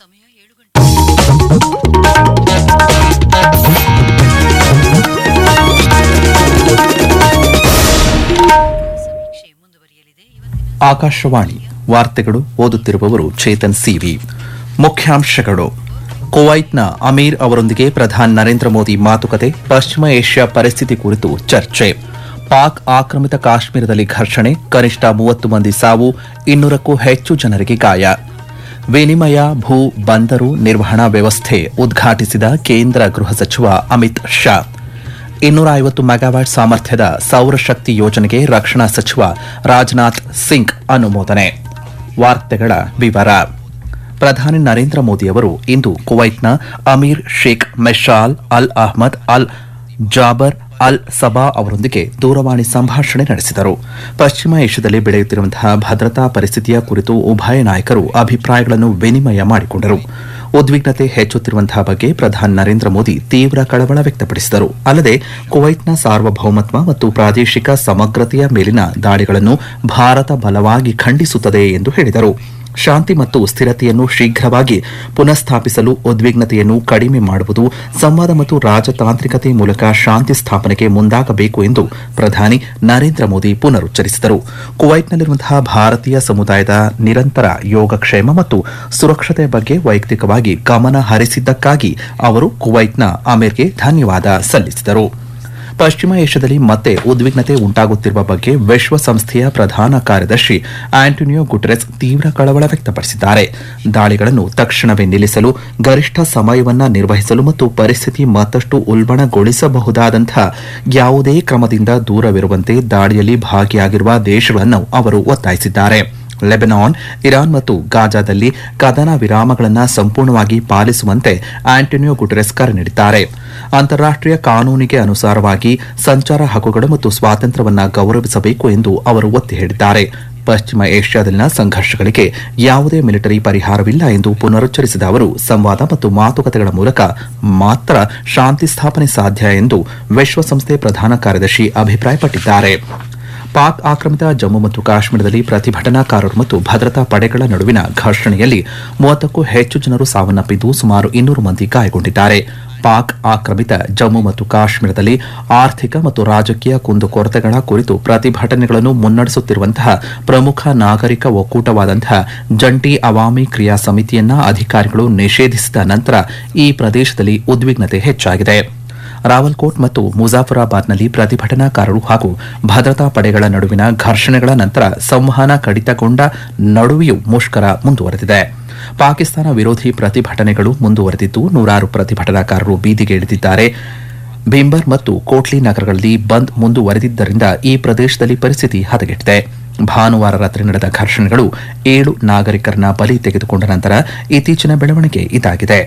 ಸಮಯ ಏಳು ಗಂಟೆ ಸಮೀಕ್ಷೆ ಮುಂದುವರಿಯಲಿದೆ ಇವತ್ತಿನ ಆಕಾಶವಾಣಿ ವಾರ್ತೆಗಳು ಓದುತ್ತಿರುವವರು ಚೇತನ್ ಸಿವಿ ಮುಖ್ಯಾಂಶಗಳು ಕುವೈಟ್ನ ಅಮೀರ್ ಅವರೊಂದಿಗೆ ಪ್ರಧಾನಿ ನರೇಂದ್ರ ಮೋದಿ ಮಾತುಕತೆ ಪಶ್ಚಿಮ ಏಷ್ಯಾ ಪರಿಸ್ಥಿತಿ ಕುರಿತು ಚರ್ಚೆ ಪಾಕ್ ಆಕ್ರಮಿತ ಕಾಶ್ಮೀರದಲ್ಲಿ ಘರ್ಷಣೆ ಕನಿಷ್ಠ ಮೂವತ್ತು ಮಂದಿ ಸಾವು ಇನ್ನೂರಕ್ಕೂ ಹೆಚ್ಚು ಜನರಿಗೆ ಗಾಯ ವಿನಿಮಯ ಭೂ ಬಂದರು ನಿರ್ವಹಣಾ ವ್ಯವಸ್ಥೆ ಉದ್ಘಾಟಿಸಿದ ಕೇಂದ್ರ ಗೃಹ ಸಚಿವ ಅಮಿತ್ ಶಾ ಇನ್ನೂರ ಐವತ್ತು ಮೆಗಾವ್ಯಾಟ್ ಸಾಮರ್ಥ್ಯದ ಸೌರಶಕ್ತಿ ಯೋಜನೆಗೆ ರಕ್ಷಣಾ ಸಚಿವ ರಾಜನಾಥ್ ಸಿಂಗ್ ಅನುಮೋದನೆ ವಾರ್ತೆಗಳ ವಿವರ ಪ್ರಧಾನಿ ನರೇಂದ್ರ ಮೋದಿ ಅವರು ಇಂದು ಕುವೈಟ್ನ ಅಮೀರ್ ಶೇಖ್ ಮೆಶಾಲ್ ಅಲ್ ಅಹ್ಮದ್ ಅಲ್ ಜಾಬರ್ ಅಲ್ ಸಬಾ ಅವರೊಂದಿಗೆ ದೂರವಾಣಿ ಸಂಭಾಷಣೆ ನಡೆಸಿದರು ಪಶ್ಚಿಮ ಏಷ್ಯಾದಲ್ಲಿ ಬೆಳೆಯುತ್ತಿರುವಂತಹ ಭದ್ರತಾ ಪರಿಸ್ಥಿತಿಯ ಕುರಿತು ಉಭಯ ನಾಯಕರು ಅಭಿಪ್ರಾಯಗಳನ್ನು ವಿನಿಮಯ ಮಾಡಿಕೊಂಡರು ಉದ್ವಿಗ್ನತೆ ಹೆಚ್ಚುತ್ತಿರುವಂತಹ ಬಗ್ಗೆ ಪ್ರಧಾನಿ ನರೇಂದ್ರ ಮೋದಿ ತೀವ್ರ ಕಳವಳ ವ್ಯಕ್ತಪಡಿಸಿದರು ಅಲ್ಲದೆ ಕುವೈಟ್ನ ಸಾರ್ವಭೌಮತ್ವ ಮತ್ತು ಪ್ರಾದೇಶಿಕ ಸಮಗ್ರತೆಯ ಮೇಲಿನ ದಾಳಿಗಳನ್ನು ಭಾರತ ಬಲವಾಗಿ ಖಂಡಿಸುತ್ತದೆ ಎಂದು ಹೇಳಿದರು ಶಾಂತಿ ಮತ್ತು ಸ್ಥಿರತೆಯನ್ನು ಶೀಘ್ರವಾಗಿ ಪುನಃಸ್ಥಾಪಿಸಲು ಉದ್ವಿಗ್ನತೆಯನ್ನು ಕಡಿಮೆ ಮಾಡುವುದು ಸಂವಾದ ಮತ್ತು ರಾಜತಾಂತ್ರಿಕತೆ ಮೂಲಕ ಶಾಂತಿ ಸ್ಥಾಪನೆಗೆ ಮುಂದಾಗಬೇಕು ಎಂದು ಪ್ರಧಾನಿ ನರೇಂದ್ರ ಮೋದಿ ಪುನರುಚ್ಚರಿಸಿದರು ಕುವೈಟ್ನಲ್ಲಿರುವಂತಹ ಭಾರತೀಯ ಸಮುದಾಯದ ನಿರಂತರ ಯೋಗಕ್ಷೇಮ ಮತ್ತು ಸುರಕ್ಷತೆಯ ಬಗ್ಗೆ ವೈಯಕ್ತಿಕವಾಗಿ ಗಮನ ಹರಿಸಿದ್ದಕ್ಕಾಗಿ ಅವರು ಕುವೈಟ್ನ ಅಮೀರ್ಗೆ ಧನ್ಯವಾದ ಸಲ್ಲಿಸಿದರು ಪಶ್ಚಿಮ ಏಷ್ಯಾದಲ್ಲಿ ಮತ್ತೆ ಉದ್ವಿಗ್ನತೆ ಉಂಟಾಗುತ್ತಿರುವ ಬಗ್ಗೆ ವಿಶ್ವಸಂಸ್ಥೆಯ ಪ್ರಧಾನ ಕಾರ್ಯದರ್ಶಿ ಆಂಟೋನಿಯೋ ಗುಟೆರೆಸ್ ತೀವ್ರ ಕಳವಳ ವ್ಯಕ್ತಪಡಿಸಿದ್ದಾರೆ ದಾಳಿಗಳನ್ನು ತಕ್ಷಣವೇ ನಿಲ್ಲಿಸಲು ಗರಿಷ್ಠ ಸಮಯವನ್ನ ನಿರ್ವಹಿಸಲು ಮತ್ತು ಪರಿಸ್ಥಿತಿ ಮತ್ತಷ್ಟು ಉಲ್ಬಣಗೊಳಿಸಬಹುದಾದಂತಹ ಯಾವುದೇ ಕ್ರಮದಿಂದ ದೂರವಿರುವಂತೆ ದಾಳಿಯಲ್ಲಿ ಭಾಗಿಯಾಗಿರುವ ದೇಶಗಳನ್ನು ಅವರು ಒತ್ತಾಯಿಸಿದ್ದಾರೆ ಲೆಬನಾನ್ ಇರಾನ್ ಮತ್ತು ಗಾಜಾದಲ್ಲಿ ಕದನ ವಿರಾಮಗಳನ್ನು ಸಂಪೂರ್ಣವಾಗಿ ಪಾಲಿಸುವಂತೆ ಆಂಟೋನಿಯೋ ಗುಟೆರೆಸ್ ಕರೆ ನೀಡಿದ್ದಾರೆ ಅಂತಾರಾಷ್ಟೀಯ ಕಾನೂನಿಗೆ ಅನುಸಾರವಾಗಿ ಸಂಚಾರ ಹಕ್ಕುಗಳು ಮತ್ತು ಸ್ವಾತಂತ್ರ್ಯವನ್ನು ಗೌರವಿಸಬೇಕು ಎಂದು ಅವರು ಒತ್ತಿ ಹೇಳಿದ್ದಾರೆ ಪಶ್ಚಿಮ ಏಷ್ಯಾದಲ್ಲಿನ ಸಂಘರ್ಷಗಳಿಗೆ ಯಾವುದೇ ಮಿಲಿಟರಿ ಪರಿಹಾರವಿಲ್ಲ ಎಂದು ಪುನರುಚ್ಚರಿಸಿದ ಅವರು ಸಂವಾದ ಮತ್ತು ಮಾತುಕತೆಗಳ ಮೂಲಕ ಮಾತ್ರ ಶಾಂತಿ ಸ್ಥಾಪನೆ ಸಾಧ್ಯ ಎಂದು ವಿಶ್ವಸಂಸ್ಥೆ ಪ್ರಧಾನ ಕಾರ್ಯದರ್ಶಿ ಅಭಿಪ್ರಾಯಪಟ್ಟಿದ್ದಾರೆ ಪಾಕ್ ಆಕ್ರಮಿತ ಜಮ್ಮು ಮತ್ತು ಕಾಶ್ಮೀರದಲ್ಲಿ ಪ್ರತಿಭಟನಾಕಾರರು ಮತ್ತು ಭದ್ರತಾ ಪಡೆಗಳ ನಡುವಿನ ಘರ್ಷಣೆಯಲ್ಲಿ ಮೂವತ್ತಕ್ಕೂ ಹೆಚ್ಚು ಜನರು ಸಾವನ್ನಪ್ಪಿದ್ದು ಸುಮಾರು ಇನ್ನೂರು ಮಂದಿ ಗಾಯಗೊಂಡಿದ್ದಾರೆ ಪಾಕ್ ಆಕ್ರಮಿತ ಜಮ್ಮು ಮತ್ತು ಕಾಶ್ಮೀರದಲ್ಲಿ ಆರ್ಥಿಕ ಮತ್ತು ರಾಜಕೀಯ ಕುಂದುಕೊರತೆಗಳ ಕುರಿತು ಪ್ರತಿಭಟನೆಗಳನ್ನು ಮುನ್ನಡೆಸುತ್ತಿರುವಂತಹ ಪ್ರಮುಖ ನಾಗರಿಕ ಒಕ್ಕೂಟವಾದಂತಹ ಜಂಟಿ ಅವಾಮಿ ಕ್ರಿಯಾ ಸಮಿತಿಯನ್ನ ಅಧಿಕಾರಿಗಳು ನಿಷೇಧಿಸಿದ ನಂತರ ಈ ಪ್ರದೇಶದಲ್ಲಿ ಉದ್ವಿಗ್ನತೆ ಹೆಚ್ಚಾಗಿದೆ ರಾವಲ್ಕೋಟ್ ಮತ್ತು ಮುಜಾಫರಾಬಾದ್ನಲ್ಲಿ ಪ್ರತಿಭಟನಾಕಾರರು ಹಾಗೂ ಭದ್ರತಾ ಪಡೆಗಳ ನಡುವಿನ ಘರ್ಷಣೆಗಳ ನಂತರ ಸಂವಹನ ಕಡಿತಗೊಂಡ ನಡುವೆಯೂ ಮುಷ್ಕರ ಮುಂದುವರೆದಿದೆ ಪಾಕಿಸ್ತಾನ ವಿರೋಧಿ ಪ್ರತಿಭಟನೆಗಳು ಮುಂದುವರೆದಿದ್ದು ನೂರಾರು ಪ್ರತಿಭಟನಾಕಾರರು ಬೀದಿಗೆ ಇಳಿದಿದ್ದಾರೆ ಭಿಂಬರ್ ಮತ್ತು ಕೋಟ್ಲಿ ನಗರಗಳಲ್ಲಿ ಬಂದ್ ಮುಂದುವರೆದಿದ್ದರಿಂದ ಈ ಪ್ರದೇಶದಲ್ಲಿ ಪರಿಸ್ಥಿತಿ ಹದಗೆಟ್ಟಿದೆ ಭಾನುವಾರ ರಾತ್ರಿ ನಡೆದ ಘರ್ಷಣೆಗಳು ಏಳು ನಾಗರಿಕರನ್ನ ಬಲಿ ತೆಗೆದುಕೊಂಡ ನಂತರ ಇತ್ತೀಚಿನ ಬೆಳವಣಿಗೆ ಇದಾಗಿದೆ